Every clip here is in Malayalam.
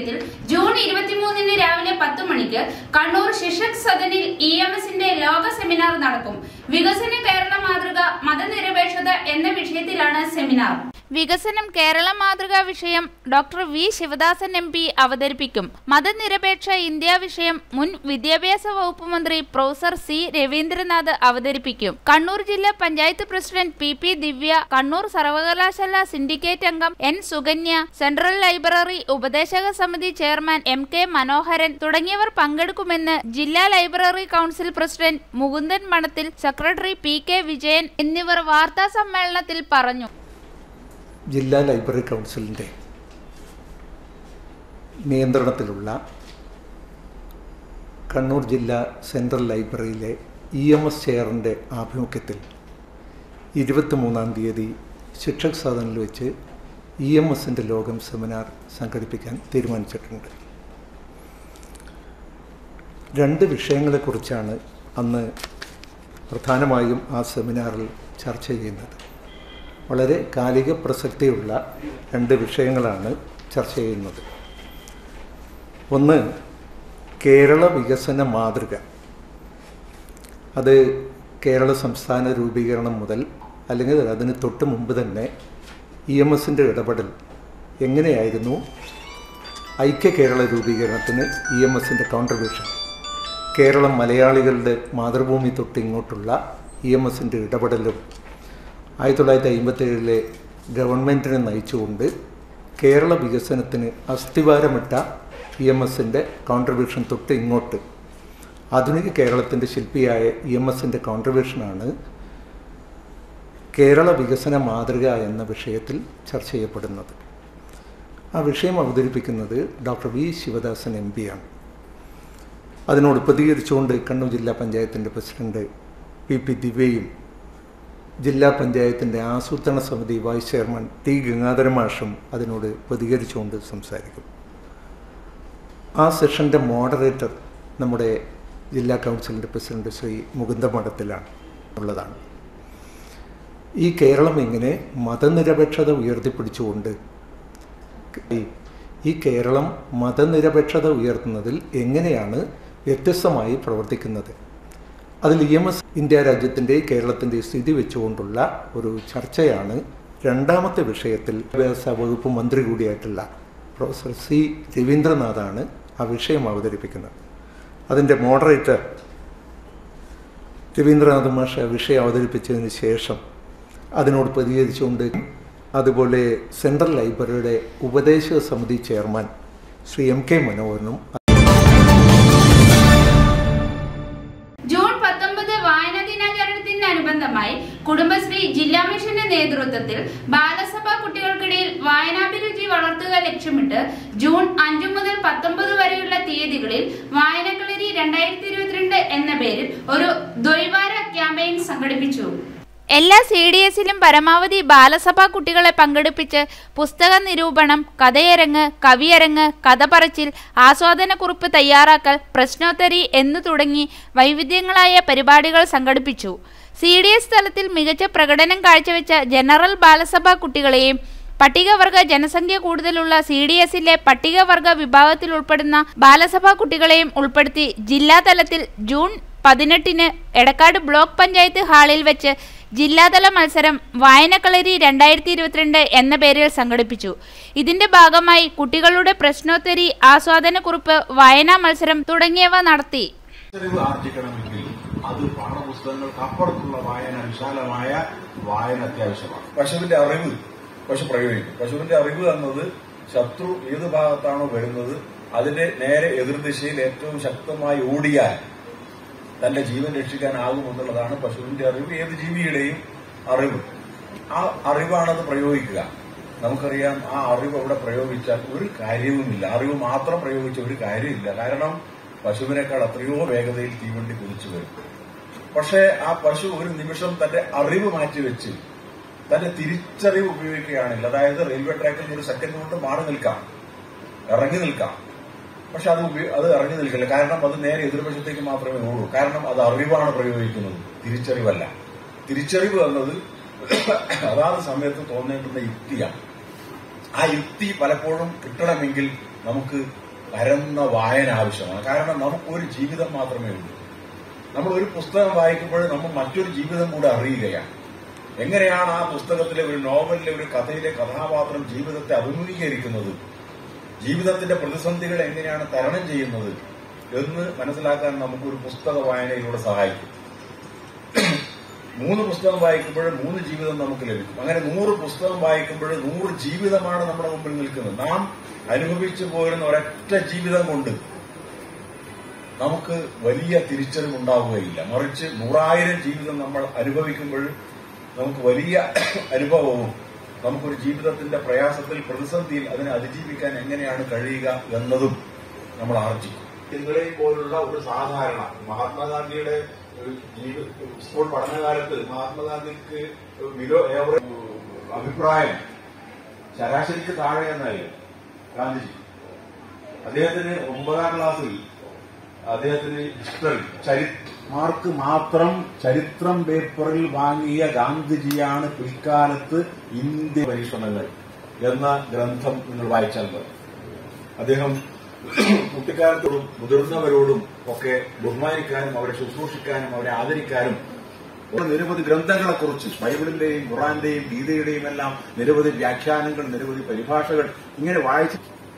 ആഭിമുഖ്യത്തിൽ ജൂൺ ഇരുപത്തിമൂന്നിന് രാവിലെ പത്ത് മണിക്ക് കണ്ണൂർ ശിക്ഷക് സദനിൽ ഇ എം എസിന്റെ ലോക സെമിനാർ നടക്കും വികസന കേരള മാതൃക മതനിരപേക്ഷത എന്ന വിഷയത്തിലാണ് സെമിനാർ വികസനം കേരള മാതൃകാ വിഷയം doctor V Sivadasan M P അവതരിപ്പിക്കും മതനിരപേക്ഷ ഇന്ത്യ വിഷയം മുൻ വിദ്യാഭ്യാസ വകുപ്പ് മന്ത്രി പ്രൊഫസർ സി രവീന്ദ്രനാഥ് അവതരിപ്പിക്കും കണ്ണൂർ ജില്ലാ panchayat president P P Divya Kannur സർവകലാശാല സിൻഡിക്കേറ്റ് അംഗം എൻ സുകന്യ സെൻട്രൽ ലൈബ്രറി ഉപദേശക സമിതി ചെയർമാൻ എം കെ മനോഹരൻ തുടങ്ങിയവർ പങ്കെടുക്കുമെന്ന് ജില്ലാ ലൈബ്രറി കൗൺസിൽ പ്രസിഡന്റ് മുകുന്ദൻ മണത്തിൽ സെക്രട്ടറി പി കെ വിജയൻ എന്നിവർ വാർത്താ സമ്മേളനത്തിൽ പറഞ്ഞു ജില്ലാ ലൈബ്രറി കൗൺസിലിൻ്റെ നിയന്ത്രണത്തിലുള്ള കണ്ണൂർ ജില്ലാ സെൻട്രൽ ലൈബ്രറിയിലെ ഇ എം എസ് ചെയറിൻ്റെ ആഭിമുഖ്യത്തിൽ ഇരുപത്തിമൂന്നാം തീയതി ശിക്ഷക് സദനിൽ വെച്ച് ഇ എം എസിൻ്റെ ലോകം സെമിനാർ സംഘടിപ്പിക്കാൻ തീരുമാനിച്ചിട്ടുണ്ട് രണ്ട് വിഷയങ്ങളെക്കുറിച്ചാണ് അന്ന് പ്രധാനമായും ആ സെമിനാറിൽ ചർച്ച ചെയ്യുന്നത് വളരെ കാലിക പ്രസക്തിയുള്ള രണ്ട് വിഷയങ്ങളാണ് ചർച്ച ചെയ്യുന്നത് ഒന്ന് കേരള വികസന മാതൃക അത് കേരള സംസ്ഥാന രൂപീകരണം മുതൽ അല്ലെങ്കിൽ അതിന് തൊട്ട് മുമ്പ് തന്നെ ഇ എം എസിൻ്റെ ഇടപെടൽ എങ്ങനെയായിരുന്നു ഐക്യ കേരള രൂപീകരണത്തിന് ഇ എം എസിൻ്റെ കോൺട്രിബ്യൂഷൻ കേരളം മലയാളികളുടെ മാതൃഭൂമി തൊട്ട് ഇങ്ങോട്ടുള്ള ഇ എം എസിൻ്റെ ഇടപെടലും ആയിരത്തി തൊള്ളായിരത്തി അമ്പത്തേഴിലെ ഗവൺമെൻറ്റിനെ നയിച്ചുകൊണ്ട് കേരള വികസനത്തിന് അസ്ഥിവാരമിട്ട ഇ എം എസിൻ്റെ കോൺട്രിബ്യൂഷൻ തൊട്ട് ഇങ്ങോട്ട് ആധുനിക കേരളത്തിൻ്റെ ശില്പിയായ ഇ എം എസിൻ്റെ കോൺട്രിബ്യൂഷനാണ് കേരള വികസന മാതൃക എന്ന വിഷയത്തിൽ ചർച്ച ചെയ്യപ്പെടുന്നത് ആ വിഷയം അവതരിപ്പിക്കുന്നത് ഡോക്ടർ വി ശിവദാസൻ എം പിയാണ് അതിനോട് പ്രതികരിച്ചുകൊണ്ട് കണ്ണൂർ ജില്ലാ പഞ്ചായത്തിൻ്റെ പ്രസിഡന്റ് പി പി ദിവ്യയും ജില്ലാ പഞ്ചായത്തിൻ്റെ ആസൂത്രണ സമിതി വൈസ് ചെയർമാൻ ടി ഗംഗാധര മാഷും അതിനോട് പ്രതികരിച്ചുകൊണ്ട് സംസാരിക്കും ആ സെഷൻ്റെ മോഡറേറ്റർ നമ്മുടെ ജില്ലാ കൗൺസിലിൻ്റെ പ്രസിഡന്റ് ശ്രീ മുകുന്ദ മഠത്തിലാണ് ഉള്ളതാണ് ഈ കേരളം എങ്ങനെ മതനിരപേക്ഷത ഉയർത്തിപ്പിടിച്ചുകൊണ്ട് ഈ കേരളം മതനിരപേക്ഷത ഉയർത്തുന്നതിൽ എങ്ങനെയാണ് വ്യത്യസ്തമായി പ്രവർത്തിക്കുന്നത് അതിൽ ഇ എം എസ് ഇന്ത്യ രാജ്യത്തിൻ്റെ കേരളത്തിൻ്റെ സ്ഥിതി വെച്ചുകൊണ്ടുള്ള ഒരു ചർച്ചയാണ് രണ്ടാമത്തെ വിഷയത്തിൽ വിദ്യാഭ്യാസ വകുപ്പ് മന്ത്രി കൂടിയായിട്ടുള്ള പ്രൊഫസർ സി രവീന്ദ്രനാഥാണ് ആ വിഷയം അവതരിപ്പിക്കുന്നത് അതിൻ്റെ മോഡറേറ്റർ രവീന്ദ്രനാഥ് മാഷ വിഷയം അവതരിപ്പിച്ചതിന് ശേഷം അതിനോട് പ്രതികരിച്ചുകൊണ്ട് അതുപോലെ സെൻട്രൽ ലൈബ്രറിയുടെ ഉപദേശക സമിതി ചെയർമാൻ ശ്രീ എം കെ മനോഹരനും ജൂൺ പത്തൊമ്പത് വായനാ ദിനാചരണത്തിനനുബന്ധമായി കുടുംബശ്രീ ജില്ലാ മിഷന്റെ നേതൃത്വത്തിൽ ബാലസഭ കുട്ടികൾക്കിടയിൽ വായനാഭിരുചി വളർത്തുക ലക്ഷ്യമിട്ട് ജൂൺ അഞ്ചു മുതൽ പത്തൊമ്പത് വരെയുള്ള തീയതികളിൽ വായനക്കളരി രണ്ടായിരത്തി ഇരുപത്തിരണ്ട് എന്ന പേരിൽ ഒരു ദ്വൈവാര ക്യാമ്പയിൻ സംഘടിപ്പിച്ചു എല്ലാ സി ഡി എസിലും പരമാവധി ബാലസഭാ കുട്ടികളെ പങ്കെടുപ്പിച്ച് പുസ്തക നിരൂപണം കഥയരങ്ങ് കവിയരങ്ങ് കഥ പറച്ചിൽ ആസ്വാദനക്കുറിപ്പ് തയ്യാറാക്കൽ പ്രശ്നോത്തരി എന്നു തുടങ്ങി വൈവിധ്യങ്ങളായ പരിപാടികൾ സംഘടിപ്പിച്ചു സി ഡി എസ് തലത്തിൽ മികച്ച പ്രകടനം കാഴ്ചവെച്ച ജനറൽ ബാലസഭാ കുട്ടികളെയും പട്ടികവർഗ ജനസംഖ്യ കൂടുതലുള്ള സി ഡി എസിലെ പട്ടികവർഗ വിഭാഗത്തിൽ ഉൾപ്പെടുന്ന ബാലസഭാ കുട്ടികളെയും ഉൾപ്പെടുത്തി ജില്ലാതലത്തിൽ ജൂൺ പതിനെട്ടിന് എടക്കാട് ബ്ലോക്ക് പഞ്ചായത്ത് ഹാളിൽ വെച്ച് ജില്ലാതല മത്സരം വായനക്കളരി രണ്ടായിരത്തി ഇരുപത്തിരണ്ട് എന്ന പേരിൽ സംഘടിപ്പിച്ചു ഇതിന്റെ ഭാഗമായി കുട്ടികളുടെ പ്രശ്നോത്തരി ആസ്വാദനക്കുറിപ്പ് വായനാ മത്സരം തുടങ്ങിയവ നടത്തി അറിവ് ആർജിക്കണമെങ്കിൽ അത് പാഠപുസ്തകങ്ങൾക്ക് അപ്പുറത്തുള്ള വായന വിശാലമായ വായന അത്യാവശ്യമാണ് പശുവിന്റെ അറിവ് പശു പ്രയോഗിക്കും പശുവിന്റെ അറിവ് എന്നത് ശത്രു ഏത് ഭാഗത്താണോ വരുന്നത് അതിന്റെ നേരെ എതിർദിശയിൽ ഏറ്റവും ശക്തമായി ഓടിയാൽ തന്റെ ജീവൻ രക്ഷിക്കാനാകുമെന്നുള്ളതാണ് പശുവിന്റെ അറിവ് ഏത് ജീവിയുടെയും അറിവ് ആ അറിവാണത് പ്രയോഗിക്കുക നമുക്കറിയാം ആ അറിവ് അവിടെ പ്രയോഗിച്ചാൽ ഒരു കാര്യവുമില്ല അറിവ് മാത്രം പ്രയോഗിച്ച ഒരു കാര്യമില്ല കാരണം പശുവിനേക്കാൾ എത്രയോ വേഗതയിൽ തീവണ്ടി കുതിച്ചു വരും പക്ഷേ ആ പശു ഒരു നിമിഷം തന്റെ അറിവ് മാറ്റിവെച്ച് തന്റെ തിരിച്ചറിവ് ഉപയോഗിക്കുകയാണെങ്കിൽ അതായത് റെയിൽവേ ട്രാക്കിൽ ഒരു സെക്കൻഡ് കൊണ്ട് മാറി നിൽക്കാം ഇറങ്ങി നിൽക്കാം പക്ഷെ അത് ഉപയോ- അത് ഇറങ്ങി നിൽക്കില്ല കാരണം അത് നേരെ എതിർവശത്തേക്ക് മാത്രമേ ഓടൂ കാരണം അത് അറിവാണ് പ്രയോഗിക്കുന്നത് തിരിച്ചറിവല്ല തിരിച്ചറിവ് എന്നത് അതാത് സമയത്ത് തോന്നേണ്ടുന്ന യുക്തിയാണ് ആ യുക്തി പലപ്പോഴും കിട്ടണമെങ്കിൽ നമുക്ക് പരന്ന വായന ആവശ്യമാണ് കാരണം നമുക്ക് ഒരു ജീവിതം മാത്രമേ ഉള്ളൂ നമ്മൾ ഒരു പുസ്തകം വായിക്കുമ്പോൾ നമ്മൾ മറ്റൊരു ജീവിതം കൂടെ അറിയുകയാണ് എങ്ങനെയാണ് ആ പുസ്തകത്തിലെ ഒരു നോവലിലെ ഒരു കഥയിലെ കഥാപാത്രം ജീവിതത്തെ അഭിമുഖീകരിക്കുന്നത് ജീവിതത്തിന്റെ പ്രതിസന്ധികൾ എങ്ങനെയാണ് തരണം ചെയ്യുന്നത് എന്ന് മനസ്സിലാക്കാൻ നമുക്ക് ഒരു പുസ്തക വായനയിലൂടെ സഹായിക്കും മൂന്ന് പുസ്തകം വായിക്കുമ്പോൾ മൂന്ന് ജീവിതം നമുക്ക് ലഭിക്കും അങ്ങനെ നൂറ് പുസ്തകം വായിക്കുമ്പോൾ നൂറ് ജീവിതമാണ് നമ്മുടെ മുമ്പിൽ നിൽക്കുന്നത് നാം അനുഭവിച്ചു പോരുന്ന ഒരൊറ്റ ജീവിതം കൊണ്ട് നമുക്ക് വലിയ തിരിച്ചറിവുണ്ടാവുകയില്ല മറിച്ച് നൂറായിരം ജീവിതം നമ്മൾ അനുഭവിക്കുമ്പോൾ നമുക്ക് വലിയ അനുഭവവും നമുക്കൊരു ജീവിതത്തിന്റെ പ്രയാസത്തിൽ പ്രതിസന്ധിയിൽ അതിനെ അതിജീവിക്കാൻ എങ്ങനെയാണ് കഴിയുക എന്നതും നമ്മൾ ആർജിക്കും ഇന്നലെയും പോലുള്ള ഒരു സാധാരണ മഹാത്മാഗാന്ധിയുടെ ഒരു ജീവി- സ്കൂൾ പഠനകാലത്ത് മഹാത്മാഗാന്ധിക്ക് വിലോ ഏവറെ അഭിപ്രായം ശരാശരിക്ക് താഴെ എന്നായിരുന്നു ഗാന്ധിജി അദ്ദേഹത്തിന് ഒമ്പതാം ക്ലാസ്സിൽ അദ്ദേഹത്തിന് ഹിസ്റ്ററി ചരി മാർക്ക് മാത്രം ചരിത്രം പേപ്പറിൽ വാങ്ങിയ ഗാന്ധിജിയാണ് പിൽക്കാലത്ത് ഇന്ത്യ പരീക്ഷണങ്ങൾ എന്ന ഗ്രന്ഥം നിങ്ങൾ വായിച്ചാൽ മതി അദ്ദേഹം കുട്ടിക്കാലത്തോടും മുതിർന്നവരോടും ഒക്കെ ബഹുമാനിക്കാനും അവരെ ശുശ്രൂഷിക്കാനും അവരെ ആദരിക്കാനും ഉള്ള നിരവധി ഗ്രന്ഥങ്ങളെക്കുറിച്ച് ബൈബിളിന്റെയും ഖുറാന്റെയും ഗീതയുടെയും എല്ലാം നിരവധി വ്യാഖ്യാനങ്ങൾ നിരവധി പരിഭാഷകൾ ഇങ്ങനെ വായിച്ച്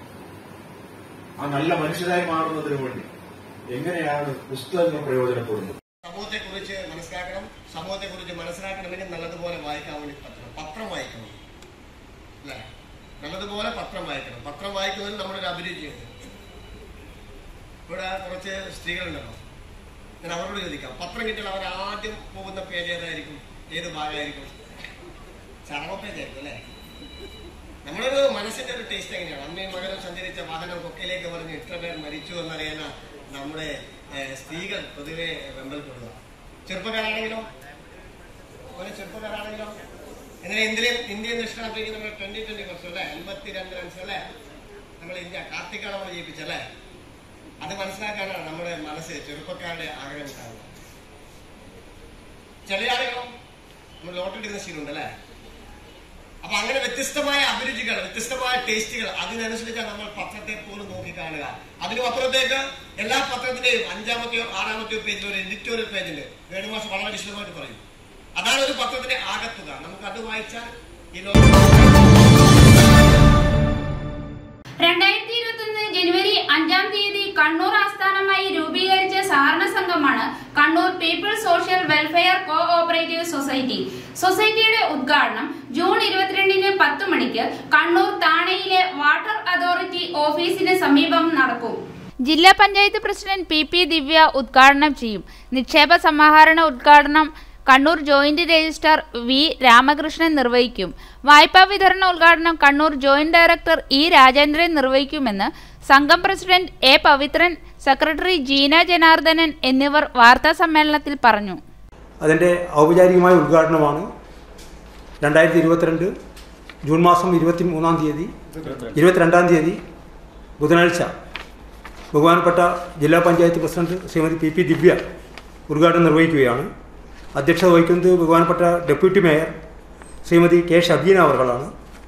ആ നല്ല മനുഷ്യരായി മാറുന്നതിന് വേണ്ടി എങ്ങനെയാണ് പുസ്തകങ്ങൾ പ്രയോജനപ്പെടുന്നത് സമൂഹത്തെക്കുറിച്ച് മനസ്സിലാക്കണം സമൂഹത്തെക്കുറിച്ച് മനസ്സിലാക്കണമെങ്കിൽ നല്ലതുപോലെ വായിക്കാൻ വേണ്ടി പറ്റണം പത്രം വായിക്കണം അല്ലേ നല്ലതുപോലെ പത്രം വായിക്കണം പത്രം വായിക്കുന്നതിൽ നമ്മുടെ ഒരു അഭിരുചിയുണ്ട് ഇവിടെ കുറച്ച് സ്ത്രീകളുണ്ടല്ലോ ഞാൻ അവരോട് ചോദിക്കാം പത്രം കിട്ടിയാൽ അവർ ആദ്യം പോകുന്ന പേജ് ഏതായിരിക്കും ഏത് ഭാഗമായിരിക്കും ചരമ പേജ് ആയിരിക്കും അല്ലേ നമ്മളൊരു മനസ്സിന്റെ ഒരു ടേസ്റ്റ് എങ്ങനെയാണ് അമ്മയും മകനും സഞ്ചരിച്ച വാഹനം കൊക്കയിലേക്ക് പറഞ്ഞ് ഇത്ര പേർ മരിച്ചു എന്നറിയാന നമ്മുടെ ഏഹ്, സ്ത്രീകൾ പൊതുവെ വെമ്പൽപ്പെടുക ചെറുപ്പക്കാരാണെങ്കിലോ ഒരു ചെറുപ്പക്കാരാണെങ്കിലോ ഇങ്ങനെ ഇന്ത്യൻ ഇന്ത്യൻ ദക്ഷിണാഫ്രിക്ക നമ്മൾ ട്വന്റി ട്വന്റി കുറച്ചു അല്ലേ അൻപത്തിരണ്ട് റൺസ് അല്ലേ നമ്മൾ ഇന്ത്യ കാർത്തിക്കാണ് നമ്മൾ ജയിപ്പിച്ചല്ലേ അത് മനസ്സിലാക്കാനാണ് നമ്മുടെ മനസ്സ് ചെറുപ്പക്കാരുടെ ആഗ്രഹം കാണുന്നത് ചില ആളുകളോ നമ്മൾ ലോട്ടറി എടുക്കുന്ന ശീലമുണ്ട് അല്ലേ അപ്പൊ അങ്ങനെ വ്യത്യസ്തമായ അഭിരുചികൾ വ്യത്യസ്തമായ ടേസ്റ്റുകൾ അതിനനുസരിച്ചാണ് നമ്മൾ പത്രത്തെ പോലും നോക്കി കാണുക അതിനും അപ്പുറത്തേക്ക് എല്ലാ പത്രത്തിന്റെയും അഞ്ചാമത്തെയോ ആറാമത്തെയോ പേജിൽ ഒരു എഡിറ്റോറിയൽ പേജുണ്ട് വേണുമാസം വളരെ വിശദമായിട്ട് പറയും അതാണ് ഒരു പത്രത്തിന്റെ ആകത്തുക നമുക്ക് അത് വായിച്ചാൽ ഈ ലോകം രണ്ടായിരത്തി ഇരുപത്തൊന്ന് ജനുവരി അഞ്ചാം തീയതി കണ്ണൂർ ആസ്ഥാനമായി രൂപീകരിച്ച സഹകരണ സംഘമാണ് Kannur people's social welfare cooperative society സൊസൈറ്റിയുടെ ഉദ്ഘാടനം ജൂൺ ഇരുപത്തിരണ്ടിന് പത്ത് മണിക്ക് കണ്ണൂർ താണയിലെ വാട്ടർ അതോറിറ്റി ഓഫീസിന് സമീപം നടക്കും ജില്ലാ panchayat president P P Divya ഉദ്ഘാടനം ചെയ്യും നിക്ഷേപ സമാഹരണ ഉദ്ഘാടനം Kannur joint registrar V Ramakrishnan നിർവഹിക്കും വായ്പാ വിതരണ ഉദ്ഘാടനം Kannur joint director E Rajendran നിർവഹിക്കുമെന്ന് സംഘം president A Pavithran secretary Jeena Janardhanan എന്നിവർ വാർത്താ സമ്മേളനത്തിൽ പറഞ്ഞു അതിൻ്റെ ഔപചാരികമായ ഉദ്ഘാടനമാണ് രണ്ടായിരത്തി ഇരുപത്തിരണ്ട് ജൂൺ മാസം ഇരുപത്തി മൂന്നാം തീയതി ഇരുപത്തിരണ്ടാം തീയതി ബുധനാഴ്ച ബഹുമാനപ്പെട്ട ജില്ലാ panchayat president Shrimathi P P Divya ഉദ്ഘാടനം നിർവഹിക്കുകയാണ് അധ്യക്ഷത വഹിക്കുന്നത് ബഹുമാനപ്പെട്ട deputy mayor Shrimathi K Shabeena അവർകളാണ്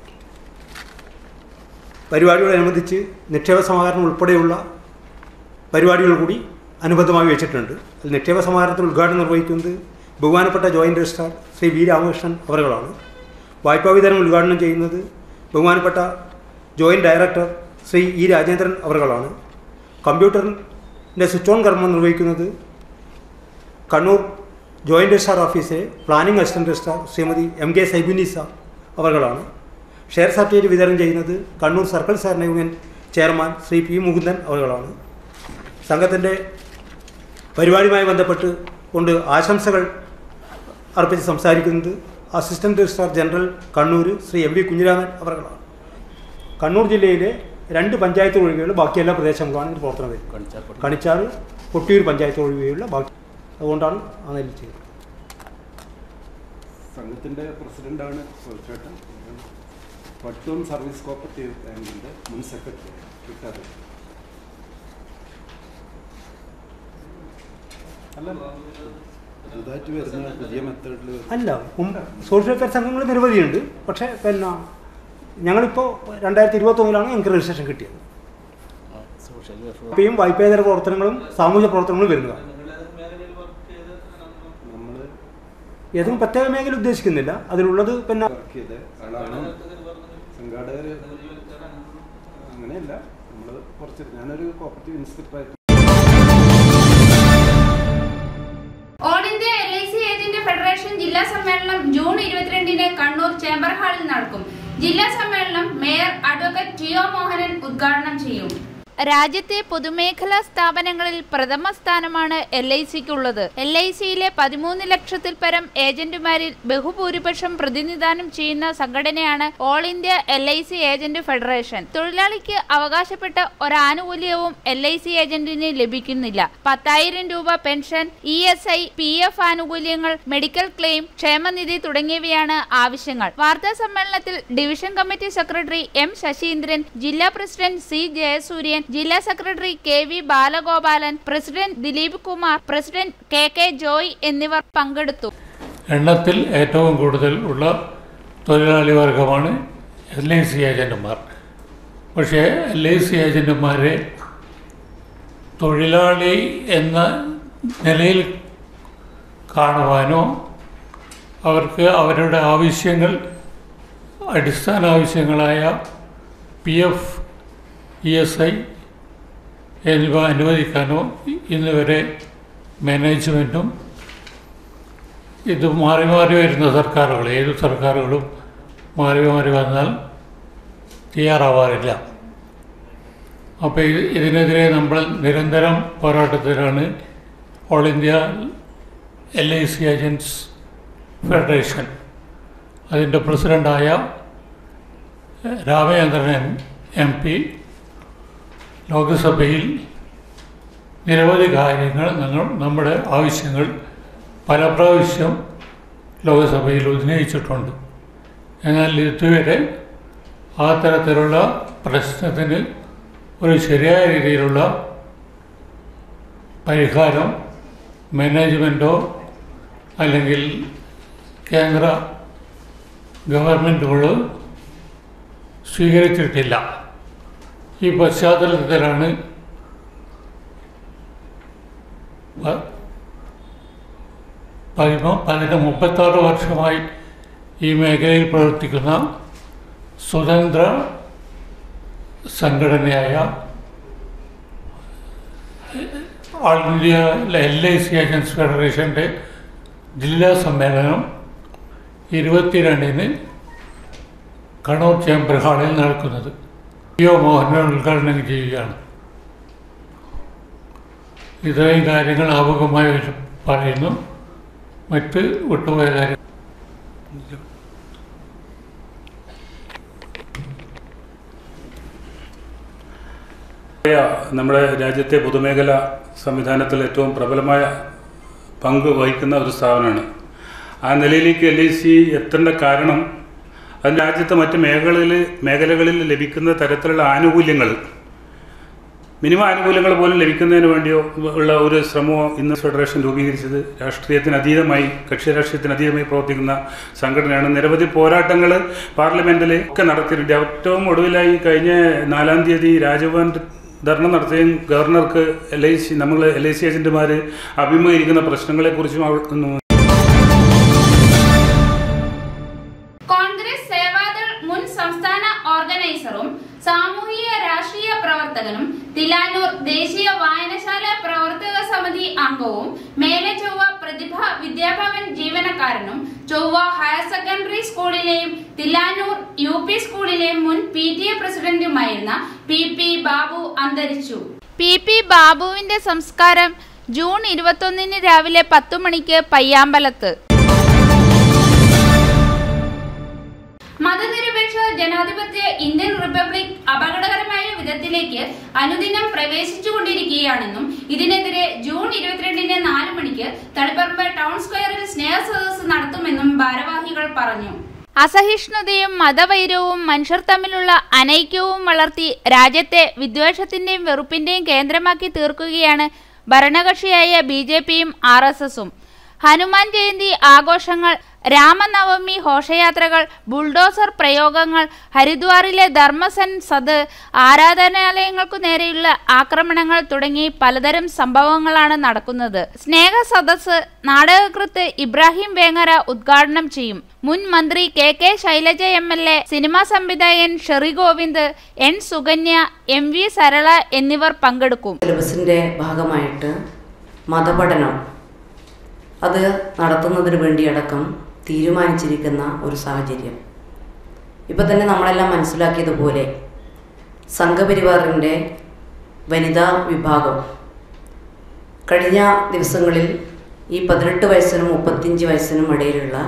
പരിപാടിയോടനുബന്ധിച്ച് നിക്ഷേപ സമാഹരണം ഉൾപ്പെടെയുള്ള പരിപാടികൾ കൂടി അനുബന്ധമായി വെച്ചിട്ടുണ്ട് അതിൽ നിക്ഷേപ സമാഹരണത്തിൽ ഉദ്ഘാടനം നിർവഹിക്കുന്നത് ബഹുമാനപ്പെട്ട joint registrar Shri V Ramakrishnan അവറുകളാണ് വായ്പാ വിതരണം ഉദ്ഘാടനം ചെയ്യുന്നത് ബഹുമാനപ്പെട്ട joint director Shri E Rajendran അവറുകളാണ് കമ്പ്യൂട്ടറിൻ്റെ സ്വിച്ച് ഓൺ കർമ്മം നിർവഹിക്കുന്നത് കണ്ണൂർ ജോയിന്റ് രജിസ്ട്രാർ ഓഫീസിലെ planning assistant registrar Shrimathi M K Saibunissa അവർകളാണ് ഷെയർ സർട്ടിഫിക്കറ്റ് വിതരണം ചെയ്യുന്നത് കണ്ണൂർ സർക്കിൾ സഹകരണ union chairman Shri P Mukundan അവർകളാണ് സംഘത്തിൻ്റെ പരിപാടിയുമായി ബന്ധപ്പെട്ട് കൊണ്ട് ആശംസകൾ അർപ്പിച്ച് സംസാരിക്കുന്നത് assistant registrar general Kannur Shri M V Kunhiraman അവർകളാണ് കണ്ണൂർ ജില്ലയിലെ രണ്ട് പഞ്ചായത്ത് ഒഴികെയുള്ള ബാക്കി എല്ലാ പ്രദേശങ്ങളുമാണ് ഇത് പ്രവർത്തനം വരുന്നത് കണിച്ചാറ് കൊട്ടിയൂർ പഞ്ചായത്ത് ഒഴികെയുള്ള ബാക്കി അതുകൊണ്ടാണ് ആ നെല്ല് ചെയ്തത് സംഘത്തിൻ്റെ പ്രസിഡന്റാണ് ചേട്ടൻ പട്ടൂൺ സർവീസ് കോപ്പറേറ്റീവ് ബാങ്കിൻ്റെ മുൻ സെക്രട്ടറി കിട്ടാതെ അല്ല പുതുതായിട്ട് വരുന്ന പുതിയ മെത്തേഡിൽ അല്ല മുമ്പ് സോഷ്യൽ വെൽഫെയർ സംഘങ്ങൾ നിരവധിയുണ്ട് പക്ഷേ പിന്നെ ഞങ്ങളിപ്പോൾ രണ്ടായിരത്തി ഇരുപത്തൊന്നിലാണ് ഞങ്ങൾക്ക് രജിസ്ട്രേഷൻ കിട്ടിയത് വായ്പയും വായ്പേതര പ്രവർത്തനങ്ങളും സാമൂഹ്യ പ്രവർത്തനങ്ങളും വരുന്നതാണ് നമ്മൾ ഏതെങ്കിലും പ്രത്യേക മേഖല ഉദ്ദേശിക്കുന്നില്ല അതിലുള്ളത് പിന്നെ വർക്ക് ചെയ്ത ആളാണ് സംഘാടകർ അങ്ങനെയല്ല നമ്മൾ കുറച്ച് ഞാനൊരു കോപ്പറേറ്റീവ് ഇൻസ്പെക്ടറായിട്ട് all India L I C agent federation ജില്ലാ സമ്മേളനം ജൂൺ ഇരുപത്തിരണ്ടിന് കണ്ണൂർ ചേംബർ ഹാളിൽ നടക്കും ജില്ലാ സമ്മേളനം മേയർ അഡ്വക്കേറ്റ് ടിഒ മോഹനൻ ഉദ്ഘാടനം ചെയ്യും രാജ്യത്തെ പൊതുമേഖലാ സ്ഥാപനങ്ങളിൽ പ്രഥമ സ്ഥാനമാണ് എൽ ഐ സിക്കുള്ളത് എൽ ഐ സിയിലെ പതിമൂന്ന് ലക്ഷത്തിൽ പരം ഏജന്റുമാരിൽ ബഹുഭൂരിപക്ഷം പ്രതിനിധാനം ചെയ്യുന്ന സംഘടനയാണ് all India L I C agent federation തൊഴിലാളിക്ക് അവകാശപ്പെട്ട ഒരാനുകൂല്യവും എൽ ഐ സി ഏജന്റിന് ലഭിക്കുന്നില്ല പത്തായിരം രൂപ pension E S I P F ആനുകൂല്യങ്ങൾ മെഡിക്കൽ ക്ലെയിം ക്ഷേമനിധി തുടങ്ങിയവയാണ് ആവശ്യങ്ങൾ വാർത്താ സമ്മേളനത്തിൽ division committee secretary M Sasheendran ജില്ലാ പ്രസിഡന്റ് സി ജയസൂര്യൻ ജില്ലാ secretary K V Balagopalan president Dileep Kumar president K K Joy എന്നിവർ പങ്കെടുത്തു എണ്ണത്തിൽ ഏറ്റവും കൂടുതൽ ഉള്ള തൊഴിലാളി വർഗമാണ് എൽ ഐ സി ഏജൻറ്റുമാർ പക്ഷേ എൽ ഐ സി ഏജൻറ്റുമാരെ തൊഴിലാളി എന്ന നിലയിൽ കാണുവാനോ അവർക്ക് അവരുടെ ആവശ്യങ്ങൾ അടിസ്ഥാന ആവശ്യങ്ങളായ P F E S I എന്നിവ അനുവദിക്കാനോ ഇന്ന് വരെ മാനേജ്മെൻറ്റും ഇത് മാറി മാറി വരുന്ന സർക്കാരുകൾ ഏത് സർക്കാരുകളും മാറി മാറി വന്നാൽ തയ്യാറാവാറില്ല അപ്പോൾ ഇത് ഇതിനെതിരെ നമ്മൾ നിരന്തരം പോരാട്ടത്തിലാണ് all India L I C agents federation അതിൻ്റെ പ്രസിഡൻ്റായ രാമചന്ദ്രൻ എം എം പി ലോക്സഭയിൽ നിരവധി കാര്യങ്ങൾ ഞങ്ങൾ നമ്മുടെ ആവശ്യങ്ങൾ പല പ്രാവശ്യം ലോകസഭയിൽ ഉന്നയിച്ചിട്ടുണ്ട് എന്നാൽ ഇതുവരെ ആ തരത്തിലുള്ള പ്രശ്നത്തിന് ഒരു ശരിയായ രീതിയിലുള്ള പരിഹാരം മാനേജ്മെൻറ്റോ അല്ലെങ്കിൽ കേന്ദ്ര ഗവൺമെൻറ്റുകളോ സ്വീകരിച്ചിട്ടില്ല ഈ പശ്ചാത്തലത്തിലാണ് പ- പതിമ പതിന് മുപ്പത്താറ് വർഷമായി ഈ മേഖലയിൽ പ്രവർത്തിക്കുന്ന സ്വതന്ത്ര സംഘടനയായ all India L I C agents ഫെഡറേഷൻ്റെ ജില്ലാ സമ്മേളനം ഇരുപത്തിരണ്ടിന് കണ്ണൂർ ചേംബർ ഹാളിൽ നടക്കുന്നത് യോ മോഹനൻ ഉദ്ഘാടനം ചെയ്യുകയാണ് ഇത്രയും കാര്യങ്ങൾ ആമുഖമായി പറയുന്നു മറ്റ് വിട്ടുപോയ കാര്യം നമ്മുടെ രാജ്യത്തെ പൊതുമേഖല സംവിധാനത്തിൽ ഏറ്റവും പ്രബലമായ പങ്ക് വഹിക്കുന്ന ഒരു സ്ഥാപനമാണ് ആ നിലയിലേക്ക് എൽ ഐ സി എത്തേണ്ട കാരണം അത് രാജ്യത്തെ മറ്റ് മേഖലകളിൽ മേഖലകളിൽ ലഭിക്കുന്ന തരത്തിലുള്ള ആനുകൂല്യങ്ങൾ മിനിമം ആനുകൂല്യങ്ങൾ പോലും ലഭിക്കുന്നതിന് വേണ്ടിയോ ഉള്ള ഒരു ശ്രമമോ ഇന്ന് ഫെഡറേഷൻ രൂപീകരിച്ചത് രാഷ്ട്രീയത്തിന് അതീതമായി കക്ഷി രാഷ്ട്രീയത്തിന് അതീതമായി പ്രവർത്തിക്കുന്ന സംഘടനയാണ് നിരവധി പോരാട്ടങ്ങൾ പാർലമെന്റിൽ ഒക്കെ നടത്തിയിട്ടുണ്ട് ഏറ്റവും ഒടുവിലായി കഴിഞ്ഞ നാലാം തീയതി രാജഭവൻ ധർണ നടത്തുകയും ഗവർണർക്ക് എൽ ഐ സി നമ്മൾ എൽ ഐ സി ഏജന്റുമാർ അഭിമുഖീകരിക്കുന്ന പ്രശ്നങ്ങളെക്കുറിച്ചും അവർ കോൺഗ്രസ് സേവാദൾ മുൻ സംസ്ഥാന ഓർഗനൈസറും സാമൂഹിക രാഷ്ട്രീയ പ്രവർത്തകനും തിലാനൂർ ദേശീയ വായനശാല പ്രവർത്തക സമിതി അംഗവും മേലെ ചൊവ്വ പ്രതിഭ വിദ്യാഭവൻ ജീവനക്കാരനും ചൊവ്വ ഹയർ സെക്കൻഡറി സ്കൂളിലെയും തിലാനൂർ യു പി സ്കൂളിലെയും മുൻ പി ടി എ പ്രസിഡന്റുമായിരുന്ന പി പി ബാബു അന്തരിച്ചു പി പി ബാബുവിന്റെ സംസ്കാരം ജൂൺ ഇരുപത്തൊന്നിന് രാവിലെ പത്തു മണിക്ക് പയ്യാമ്പലത്ത് മതനിരപേക്ഷ ജനാധിപത്യ ഇന്ത്യൻ റിപ്പബ്ലിക് അപകടകരമായ വിധത്തിലേക്ക് അനുദിനം പ്രവേശിച്ചുകൊണ്ടിരിക്കുകയാണെന്നും ഇതിനെതിരെ ജൂൺ ഇരുപത്തിരണ്ടിന് നാല് മണിക്ക് തളിപ്പറമ്പ് ടൗൺ സ്ക്വയറിൽ സ്നേഹ സദസ്സ് നടത്തുമെന്നും ഭാരവാഹികൾ പറഞ്ഞു അസഹിഷ്ണുതയും മതവൈരവും മനുഷ്യർ തമ്മിലുള്ള അനൈക്യവും വളർത്തി രാജ്യത്തെ വിദ്വേഷത്തിന്റെയും വെറുപ്പിന്റെയും കേന്ദ്രമാക്കി തീർക്കുകയാണ് ഭരണകക്ഷിയായ ബി ജെ പിയും ആർ എസ് എസും ഹനുമാൻ ജയന്തി ആഘോഷങ്ങൾ രാമനവമി ഘോഷയാത്രകൾ ബുൾഡോസർ പ്രയോഗങ്ങൾ ഹരിദ്വാറിലെ ധർമ്മസൻ സദ് ആരാധനാലയങ്ങൾക്കു നേരെയുള്ള ആക്രമണങ്ങൾ തുടങ്ങി പലതരം സംഭവങ്ങളാണ് നടക്കുന്നത് സ്നേഹ സദസ് നാടകകൃത്ത് ഇബ്രാഹിം വേങ്ങര ഉദ്ഘാടനം ചെയ്യും മുൻ മന്ത്രി K K Shailaja M L A cinema സംവിധായകൻ Sherry Govind N Sukanya M V Sarala എന്നിവർ പങ്കെടുക്കും സിലബസിൻ്റെ ഭാഗമായിട്ട് മതപഠനം അത് നടത്തുന്നതിന് വേണ്ടിയടക്കം തീരുമാനിച്ചിരിക്കുന്ന ഒരു സാഹചര്യം ഇപ്പം തന്നെ നമ്മളെല്ലാം മനസ്സിലാക്കിയതുപോലെ സംഘപരിവാറിൻ്റെ വനിതാ വിഭാഗം കഴിഞ്ഞ ദിവസങ്ങളിൽ ഈ പതിനെട്ട് വയസ്സിനും മുപ്പത്തിയഞ്ച് വയസ്സിനും ഇടയിലുള്ള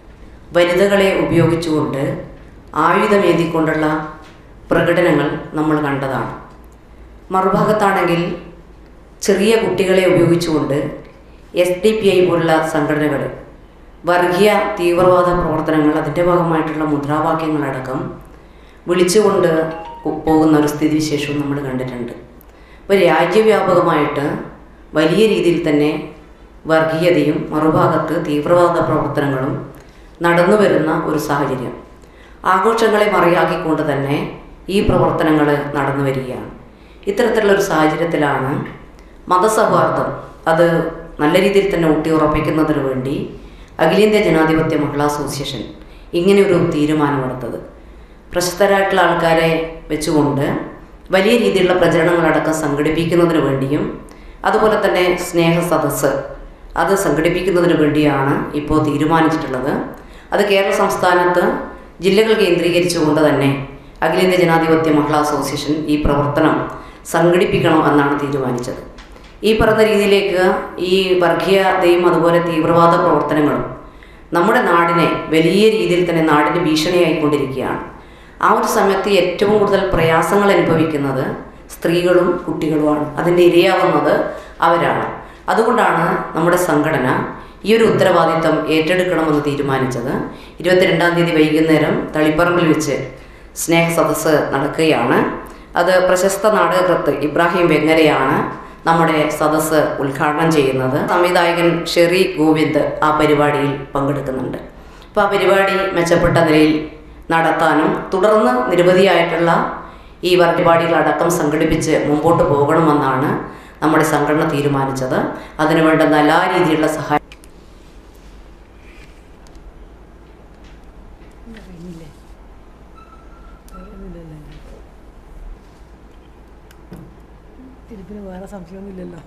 വനിതകളെ ഉപയോഗിച്ചുകൊണ്ട് ആയുധമേന്തിക്കൊണ്ടുള്ള പ്രകടനങ്ങൾ നമ്മൾ കണ്ടതാണ് മറുഭാഗത്താണെങ്കിൽ ചെറിയ കുട്ടികളെ ഉപയോഗിച്ചുകൊണ്ട് എസ് ഡി പി ഐ പോലുള്ള സംഘടനകൾ വർഗീയ തീവ്രവാദ പ്രവർത്തനങ്ങൾ അതിൻ്റെ ഭാഗമായിട്ടുള്ള മുദ്രാവാക്യങ്ങളടക്കം വിളിച്ചുകൊണ്ട് പോകുന്ന ഒരു സ്ഥിതിവിശേഷവും നമ്മൾ കണ്ടിട്ടുണ്ട് അപ്പോൾ രാജ്യവ്യാപകമായിട്ട് വലിയ രീതിയിൽ തന്നെ വർഗീയതയും മറുഭാഗത്ത് തീവ്രവാദ പ്രവർത്തനങ്ങളും നടന്നു വരുന്ന ഒരു സാഹചര്യം ആഘോഷങ്ങളെ മറിയാക്കിക്കൊണ്ട് തന്നെ ഈ പ്രവർത്തനങ്ങൾ നടന്നു വരികയാണ് ഇത്തരത്തിലുള്ള ഒരു സാഹചര്യത്തിലാണ് മതസൗഹാർദ്ദം അത് നല്ല രീതിയിൽ തന്നെ ഊട്ടിയുറപ്പിക്കുന്നതിന് വേണ്ടി അഖിലേന്ത്യാ ജനാധിപത്യ മഹിളാ അസോസിയേഷൻ ഇങ്ങനെയൊരു തീരുമാനമെടുത്തത് പ്രശസ്തരായിട്ടുള്ള ആൾക്കാരെ വെച്ചുകൊണ്ട് വലിയ രീതിയിലുള്ള പ്രചരണങ്ങളടക്കം സംഘടിപ്പിക്കുന്നതിന് വേണ്ടിയും അതുപോലെ തന്നെ സ്നേഹ സദസ്സ് അത് സംഘടിപ്പിക്കുന്നതിന് വേണ്ടിയാണ് ഇപ്പോൾ തീരുമാനിച്ചിട്ടുള്ളത് അത് കേരള സംസ്ഥാനത്ത് ജില്ലകൾ കേന്ദ്രീകരിച്ചുകൊണ്ട് തന്നെ അഖിലേന്ത്യാ ജനാധിപത്യ മഹിളാ അസോസിയേഷൻ ഈ പ്രവർത്തനം സംഘടിപ്പിക്കണം എന്നാണ് തീരുമാനിച്ചത് ഈ പറഞ്ഞ രീതിയിലേക്ക് ഈ വർഗീയതയും അതുപോലെ തീവ്രവാദ പ്രവർത്തനങ്ങളും നമ്മുടെ നാടിനെ വലിയ രീതിയിൽ തന്നെ നാടിന് ഭീഷണിയായിക്കൊണ്ടിരിക്കുകയാണ് ആ ഒരു സമയത്ത് ഏറ്റവും കൂടുതൽ പ്രയാസങ്ങൾ അനുഭവിക്കുന്നത് സ്ത്രീകളും കുട്ടികളുമാണ് അതിൻ്റെ ഇരയാവുന്നത് അവരാണ് അതുകൊണ്ടാണ് നമ്മുടെ സംഘടന ഈ ഒരു ഉത്തരവാദിത്തം ഏറ്റെടുക്കണമെന്ന് തീരുമാനിച്ചത് ഇരുപത്തിരണ്ടാം തീയതി വൈകുന്നേരം തളിപ്പറമ്പിൽ വെച്ച് സ്നേഹ സദസ്സ് നടക്കുകയാണ് അത് പ്രശസ്ത നാടകകൃത്ത് ഇബ്രാഹിം വെങ്ങരയാണ് നമ്മുടെ സദസ്സ് ഉദ്ഘാടനം ചെയ്യുന്നത് സംവിധായകൻ ഷെറി ഗോവിന്ദ് ആ പരിപാടിയിൽ പങ്കെടുക്കുന്നുണ്ട് അപ്പോൾ ആ പരിപാടി മെച്ചപ്പെട്ട നിലയിൽ നടത്താനും തുടർന്ന് നിരവധിയായിട്ടുള്ള ഈ പരിപാടികളടക്കം സംഘടിപ്പിച്ച് മുമ്പോട്ട് പോകണമെന്നാണ് നമ്മുടെ സംഘടന തീരുമാനിച്ചത് അതിനുവേണ്ടുന്ന എല്ലാ രീതിയിലുള്ള സഹായം തിരുപ്പിന് വേറെ സംശയമൊന്നുമില്ലല്ലോ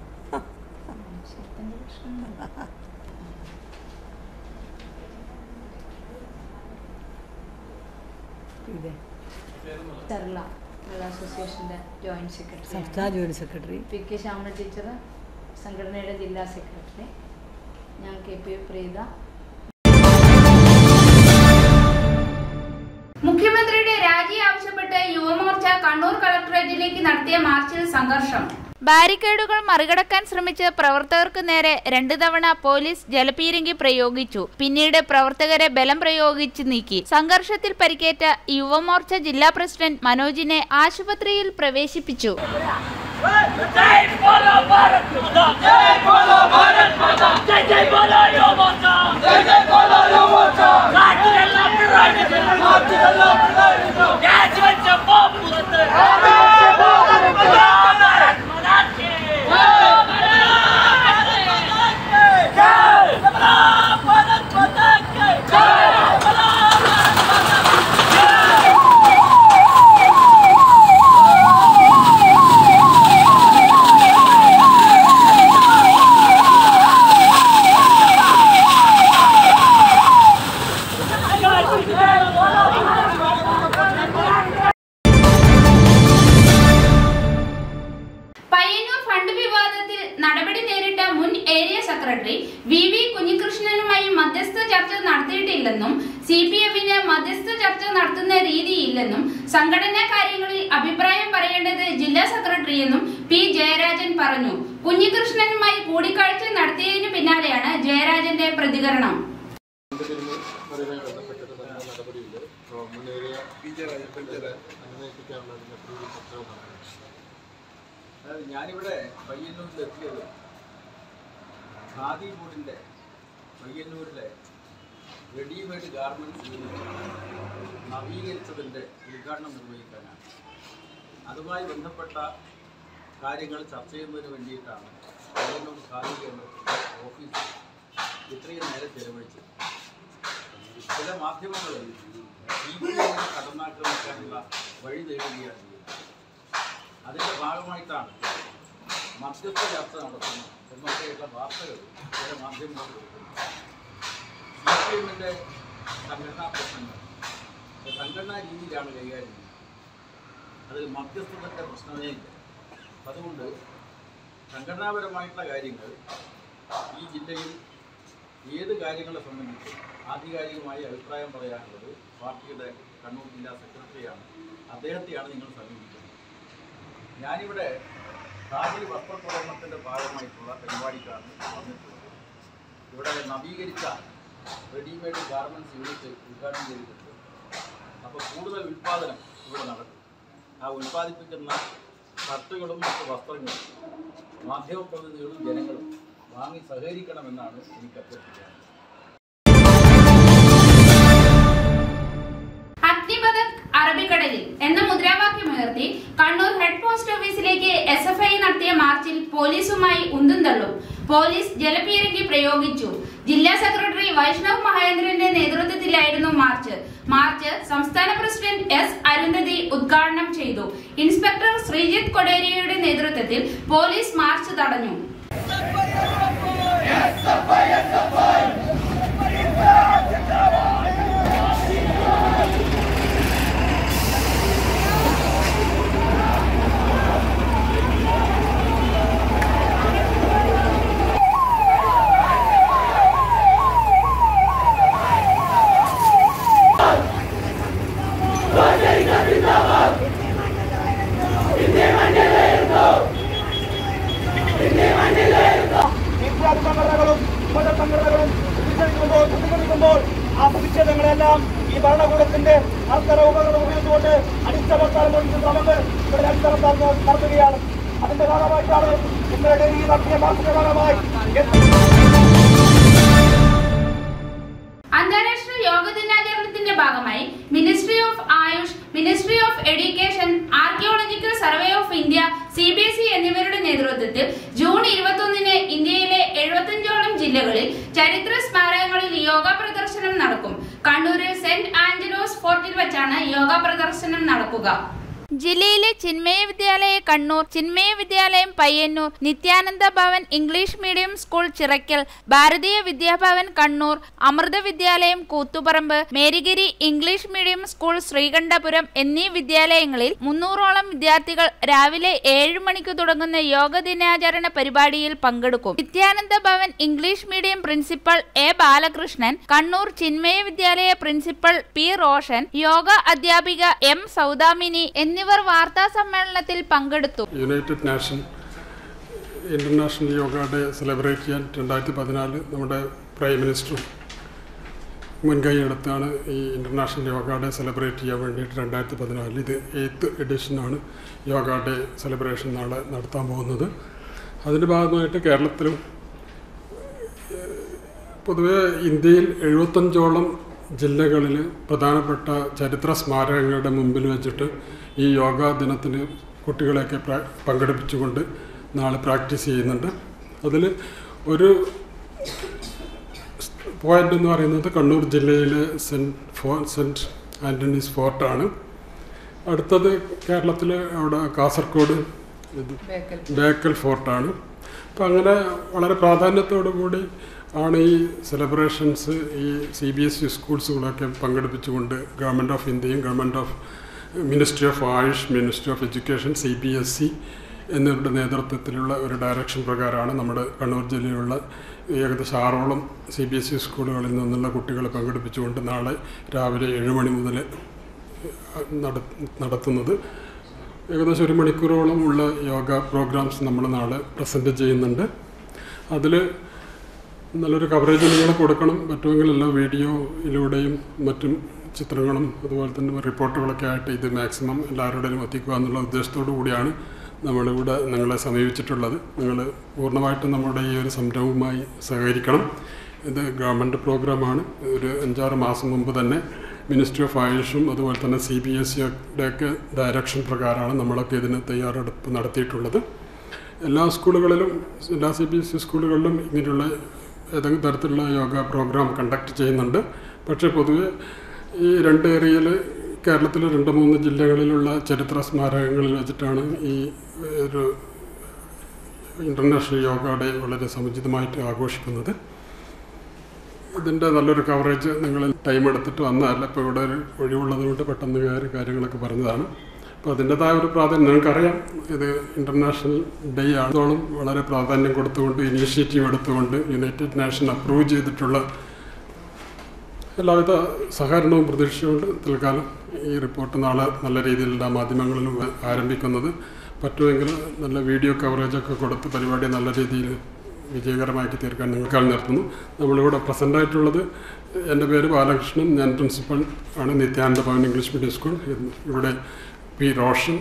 ഇതെ സർല അസോസിയേഷന്റെ ജോയിന്റ് സെക്രട്ടറി സംസ്ഥാന joint secretary P K Shyama teacher സംഘടനയുടെ ജില്ലാ സെക്രട്ടറി ഞാൻ കെ പി പ്രീത മുഖ്യമന്ത്രിയുടെ രാജി ആവശ്യപ്പെട്ട് യുവമോർച്ച കണ്ണൂർ കളക്ടറേറ്റിലേക്ക് നടത്തിയ മാർച്ചിൽ സംഘർഷം ബാരിക്കേഡുകൾ മറികടക്കാൻ ശ്രമിച്ച പ്രവർത്തകർക്ക് നേരെ രണ്ടു തവണ പോലീസ് ജലപീരങ്കി പ്രയോഗിച്ചു പിന്നീട് പ്രവർത്തകരെ ബലം പ്രയോഗിച്ച് നീക്കി സംഘർഷത്തിൽ പരിക്കേറ്റ യുവമോർച്ച ജില്ലാ പ്രസിഡന്റ് മനോജിനെ ആശുപത്രിയിൽ പ്രവേശിപ്പിച്ചു പയ്യന്നൂർ ഫണ്ട് വിവാദത്തിൽ നടപടി നേരിട്ട മുൻ ഏരിയ സെക്രട്ടറി വി വി കുഞ്ഞികൃഷ്ണനുമായി മധ്യസ്ഥ ചർച്ച നടത്തിയിട്ടില്ലെന്നും സി പി എമ്മിന് മധ്യസ്ഥ ചർച്ച നടത്തുന്ന രീതിയില്ലെന്നും സംഘടനാ കാര്യങ്ങളിൽ അഭിപ്രായം പറയേണ്ടത് ജില്ലാ സെക്രട്ടറിയെന്നും പി ജയരാജൻ പറഞ്ഞു കുഞ്ഞികൃഷ്ണനുമായി കൂടിക്കാഴ്ച നടത്തിയതിനു പിന്നാലെയാണ് ജയരാജന്റെ പ്രതികരണം അതായത് ഞാനിവിടെ പയ്യന്നൂരിൽ എത്തിയത് ഖാദി ബോർഡിൻ്റെ പയ്യന്നൂരിലെ റെഡിമെയ്ഡ് ഗാർമെൻറ്റ്സ് യൂണിറ്റ് നവീകരിച്ചതിൻ്റെ ഉദ്ഘാടനം നിർവഹിക്കാനാണ് അതുമായി ബന്ധപ്പെട്ട കാര്യങ്ങൾ ചർച്ച ചെയ്യുന്നതിന് വേണ്ടിയിട്ടാണ് പയ്യന്നൂർ ഖാദി കേന്ദ്രത്തിൻ്റെ ഓഫീസ് ഇത്രയും നേരം ചെലവഴിച്ചത് ചില മാധ്യമങ്ങളിൽ സി പി എമ്മിനെ കടന്നാക്രമിക്കാനുള്ള വഴി തേടുകയാണ് ചെയ്യുന്നത് അതിൻ്റെ ഭാഗമായിട്ടാണ് മധ്യസ്ഥ ചർച്ച നടത്തുന്നത് എന്നൊക്കെയുള്ള വാർത്തകൾ ചില മാധ്യമങ്ങൾ കൊടുക്കുന്നു സി പി എമ്മിൻ്റെ സംഘടനാ പ്രശ്നങ്ങൾ സംഘടനാ രീതിയിലാണ് കൈകാര്യം ചെയ്യുന്നത് അതിൽ മധ്യസ്ഥതയുടെ പ്രശ്നമേ ഇല്ല അതുകൊണ്ട് സംഘടനാപരമായിട്ടുള്ള കാര്യങ്ങൾ ഈ ജില്ലയിൽ ഏത് കാര്യങ്ങളെ സംബന്ധിച്ച് ആധികാരികമായി അഭിപ്രായം പറയാനുള്ളത് പാർട്ടിയുടെ കണ്ണൂർ ജില്ലാ സെക്രട്ടറിയാണ് അദ്ദേഹത്തെയാണ് നിങ്ങൾ സമീപിക്കുന്നത് ഞാനിവിടെ ഖാദി വസ്ത്രപ്രകടനത്തിൻ്റെ ഭാഗമായിട്ടുള്ള പരിപാടിക്കാണ് വന്നിട്ടുള്ളത് ഇവിടെ നവീകരിച്ച റെഡിമെയ്ഡ് ഗാർമെൻറ്റ്സ് യൂണിറ്റ് ഉദ്ഘാടനം ചെയ്തിട്ടുണ്ട് അപ്പോൾ കൂടുതൽ ഉൽപ്പാദനം ഇവിടെ നടക്കും ആ ഉൽപ്പാദിപ്പിക്കുന്ന ഷർട്ടുകളും മറ്റ് വസ്ത്രങ്ങളും മാധ്യമപ്രതിനിധികളും ജനങ്ങളും വാങ്ങി സഹകരിക്കണമെന്നാണ് എനിക്ക് അഭ്യർത്ഥിക്കുന്നത് അഗ്നിപഥക് അറബിക്കടലിൽ എന്ന മുദ്രാവാക്യമുയർത്തി കണ്ണൂർ ഹെഡ് പോസ്റ്റ് ഓഫീസിലേക്ക് എസ് എഫ് ഐ നടത്തിയ മാർച്ചിൽ പോലീസുമായി ഉന്തും തള്ളും പോലീസ് ജലപീരങ്കി പ്രയോഗിച്ചു ജില്ലാ സെക്രട്ടറി വൈഷ്ണവ് മഹേന്ദ്രന്റെ നേതൃത്വത്തിലായിരുന്നു മാർച്ച് മാർച്ച് സംസ്ഥാന പ്രസിഡന്റ് എസ് അരുന്ധതി ഉദ്ഘാടനം ചെയ്തു ഇൻസ്പെക്ടർ ശ്രീജിത്ത് കൊടേരിയുടെ നേതൃത്വത്തിൽ പോലീസ് മാർച്ച് തടഞ്ഞു സംഘടനകളും മതസംഘടനകളും പ്രതിഷേധിക്കുമ്പോൾ പ്രതികരിക്കുമ്പോൾ ആ പ്രതിഷേധങ്ങളെല്ലാം ഈ ഭരണകൂടത്തിന്റെ അർത്തര ഉപകരണം ഉപയോഗിച്ചുകൊണ്ട് അടിച്ചമർത്താൻ വേണ്ടി ശ്രമങ്ങൾ ഇവിടെ അടിച്ചമർത്താൻ നടത്തുകയാണ് അതിന്റെ ഭാഗമായിട്ടാണ് ഇന്നലെ ഈ നടത്തിയ മാസത്തിന്റെ ഭാഗമായി അന്താരാഷ്ട്ര യോഗ ദിനാചരണത്തിന്റെ ഭാഗമായി ministry of AYUSH ministry of education archaeological survey of India C B S E എന്നിവരുടെ നേതൃത്വത്തിൽ ജൂൺ ഇരുപത്തൊന്നിന് ഇന്ത്യയിലെ എഴുപത്തഞ്ചോളം ജില്ലകളിൽ ചരിത്ര സ്മാരകങ്ങളിൽ യോഗ പ്രദർശനം നടക്കും കണ്ണൂരിൽ സെന്റ് ആഞ്ചലോസ് ഫോർട്ടിൽ വെച്ചാണ് യോഗ പ്രദർശനം നടക്കുക ജില്ലയിലെ ചിന്മയ വിദ്യാലയ Kannur Chinmaya Vidyalayam Payyanur Nityananda Bhavan English medium school Chirakkal Bharatiya Vidyabhavan Kannur Amrita Vidyalayam Koothuparamba Marygiri English medium school Sreekandapuram എന്നീ വിദ്യാലയങ്ങളിൽ മുന്നൂറോളം വിദ്യാർത്ഥികൾ രാവിലെ ഏഴ് മണിക്ക് തുടങ്ങുന്ന യോഗ ദിനാചരണ പരിപാടിയിൽ പങ്കെടുക്കും Nityananda Bhavan English medium principal A Balakrishnan Kannur Chinmaya Vidyalaya principal P Roshan yoga അധ്യാപിക എം സൗദാമിനി എന്നിവർ വാർത്താ സമ്മേളനത്തിൽ പങ്കെടുത്തു united nation international yoga day celebrate ചെയ്യാൻ രണ്ടായിരത്തി പതിനാല് നമ്മുടെ പ്രൈം മിനിസ്റ്ററും മുൻകൈ എടുത്താണ് ഈ ഇൻ്റർനാഷണൽ യോഗ ഡേ സെലിബ്രേറ്റ് ചെയ്യാൻ വേണ്ടിയിട്ട് രണ്ടായിരത്തി പതിനാലിൽ ഇത് എയ്ത്ത് എഡിഷനാണ് യോഗ ഡേ സെലിബ്രേഷൻ നാളെ നടത്താൻ പോകുന്നത് അതിൻ്റെ ഭാഗമായിട്ട് കേരളത്തിലും പൊതുവെ ഇന്ത്യയിൽ എഴുപത്തഞ്ചോളം ജില്ലകളിൽ പ്രധാനപ്പെട്ട ചരിത്ര സ്മാരകങ്ങളുടെ മുമ്പിൽ വെച്ചിട്ട് ഈ യോഗ ദിനത്തിന് കുട്ടികളെയൊക്കെ പ്രാ- പങ്കെടുപ്പിച്ചുകൊണ്ട് നാളെ പ്രാക്ടീസ് ചെയ്യുന്നുണ്ട് അതിൽ ഒരു പോയിന്റ് എന്ന് പറയുന്നത് കണ്ണൂർ ജില്ലയിലെ സെൻറ്റ് ഫോ സെൻറ്റ് ആൻ്റണീസ് ഫോർട്ടാണ് അടുത്തത് കേരളത്തിൽ അവിടെ കാസർഗോഡ് ഇത് ബേക്കൽ. ബേക്കൽ ഫോർട്ടാണ് അപ്പം അങ്ങനെ വളരെ പ്രാധാന്യത്തോടു കൂടി ആണ് ഈ സെലിബ്രേഷൻസ് ഈ സി ബി എസ് ഇ സ്കൂൾസുകളൊക്കെ പങ്കെടുപ്പിച്ചുകൊണ്ട് ഗവൺമെൻറ് ഓഫ് ഇന്ത്യയും government of ministry of AYUSH ministry of education C B S E എന്നിവരുടെ നേതൃത്വത്തിലുള്ള ഒരു ഡയറക്ഷൻ പ്രകാരമാണ് നമ്മുടെ കണ്ണൂർ ജില്ലയിലുള്ള ഏകദേശം ആറോളം സി ബി എസ് ഇ സ്കൂളുകളിൽ നിന്നുള്ള കുട്ടികളെ പങ്കെടുപ്പിച്ചുകൊണ്ട് നാളെ രാവിലെ ഏഴ് മണി മുതൽ നട- നടത്തുന്നത് ഏകദേശം ഒരു മണിക്കൂറോളം ഉള്ള യോഗ പ്രോഗ്രാംസ് നമ്മൾ നാളെ പ്രസൻറ്റ് ചെയ്യുന്നുണ്ട് അതിൽ നല്ലൊരു കവറേജ് നിങ്ങൾ കൊടുക്കണം പറ്റുമെങ്കിൽ എല്ലാ വീഡിയോയിലൂടെയും മറ്റും ചിത്രങ്ങളും അതുപോലെ തന്നെ റിപ്പോർട്ടുകളൊക്കെ ആയിട്ട് ഇത് മാക്സിമം എല്ലാവരുടെയും എത്തിക്കുക എന്നുള്ള ഉദ്ദേശത്തോടു കൂടിയാണ് നമ്മളിവിടെ നിങ്ങളെ സമീപിച്ചിട്ടുള്ളത് നിങ്ങൾ പൂർണ്ണമായിട്ടും നമ്മുടെ ഈ ഒരു സംരംഭവുമായി സഹകരിക്കണം ഇത് ഗവൺമെൻറ് പ്രോഗ്രാമാണ് ഒരു അഞ്ചാറ് മാസം മുമ്പ് തന്നെ മിനിസ്ട്രി ഓഫ് ആയുഷും അതുപോലെ തന്നെ സി ബി എസ് സിയുടെയൊക്കെ ഡയറക്ഷൻ പ്രകാരമാണ് നമ്മളൊക്കെ ഇതിന് തയ്യാറെടുപ്പ് നടത്തിയിട്ടുള്ളത് എല്ലാ സ്കൂളുകളിലും എല്ലാ സി ബി എസ് ഇ സ്കൂളുകളിലും ഇങ്ങനെയുള്ള ഏതെങ്കിലും തരത്തിലുള്ള യോഗ പ്രോഗ്രാം കണ്ടക്ട് ചെയ്യുന്നുണ്ട് പക്ഷേ പൊതുവെ ഈ രണ്ട് ഏരിയയിൽ കേരളത്തിലെ രണ്ട് മൂന്ന് ജില്ലകളിലുള്ള ചരിത്ര സ്മാരകങ്ങളിൽ വെച്ചിട്ടാണ് ഈ ഒരു ഇൻ്റർനാഷണൽ യോഗ ഡേ വളരെ സമുചിതമായിട്ട് ആഘോഷിക്കുന്നത് ഇതിൻ്റെ നല്ലൊരു കവറേജ് നിങ്ങൾ ടൈം എടുത്തിട്ട് വന്നതല്ല ഇപ്പോൾ ഇവിടെ ഒരു ഒഴിവുള്ളത് കൊണ്ട് പെട്ടെന്ന് കയറി കാര്യങ്ങളൊക്കെ പറഞ്ഞതാണ് അപ്പോൾ അതിൻ്റെതായ ഒരു പ്രാധാന്യം നിങ്ങൾക്കറിയാം ഇത് ഇൻ്റർനാഷണൽ ഡേ ആണോളം വളരെ പ്രാധാന്യം കൊടുത്തുകൊണ്ട് ഇനീഷ്യേറ്റീവ് എടുത്തുകൊണ്ട് യുണൈറ്റഡ് നേഷൻ അപ്രൂവ് ചെയ്തിട്ടുള്ള എല്ലാവിധ സഹകരണവും പ്രതീക്ഷിച്ചുകൊണ്ട് തൽക്കാലം ഈ റിപ്പോർട്ട് നാളെ നല്ല രീതിയിൽ എല്ലാ മാധ്യമങ്ങളിലും ആരംഭിക്കുന്നത് പറ്റുമെങ്കിൽ നല്ല വീഡിയോ കവറേജൊക്കെ കൊടുത്ത് പരിപാടി നല്ല രീതിയിൽ വിജയകരമാക്കി തീർക്കാൻ നിങ്ങൾക്കാൾ നിർത്തുന്നു നമ്മളിവിടെ പ്രസൻ്റ് ആയിട്ടുള്ളത് എൻ്റെ പേര് ബാലകൃഷ്ണൻ ഞാൻ പ്രിൻസിപ്പൽ ആണ് Nityananda Bhavan English medium school ഇവിടെ പി റോഷൻ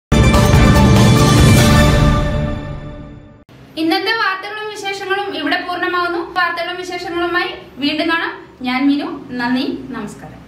ഇന്നത്തെ വാർത്തകളും വിശേഷങ്ങളും ഇവിടെ പൂർണ്ണമാകുന്നു വാർത്തകളും വിശേഷങ്ങളുമായി വീണ്ടും കാണാം ഞാൻ മിനു നന്ദി നമസ്കാരം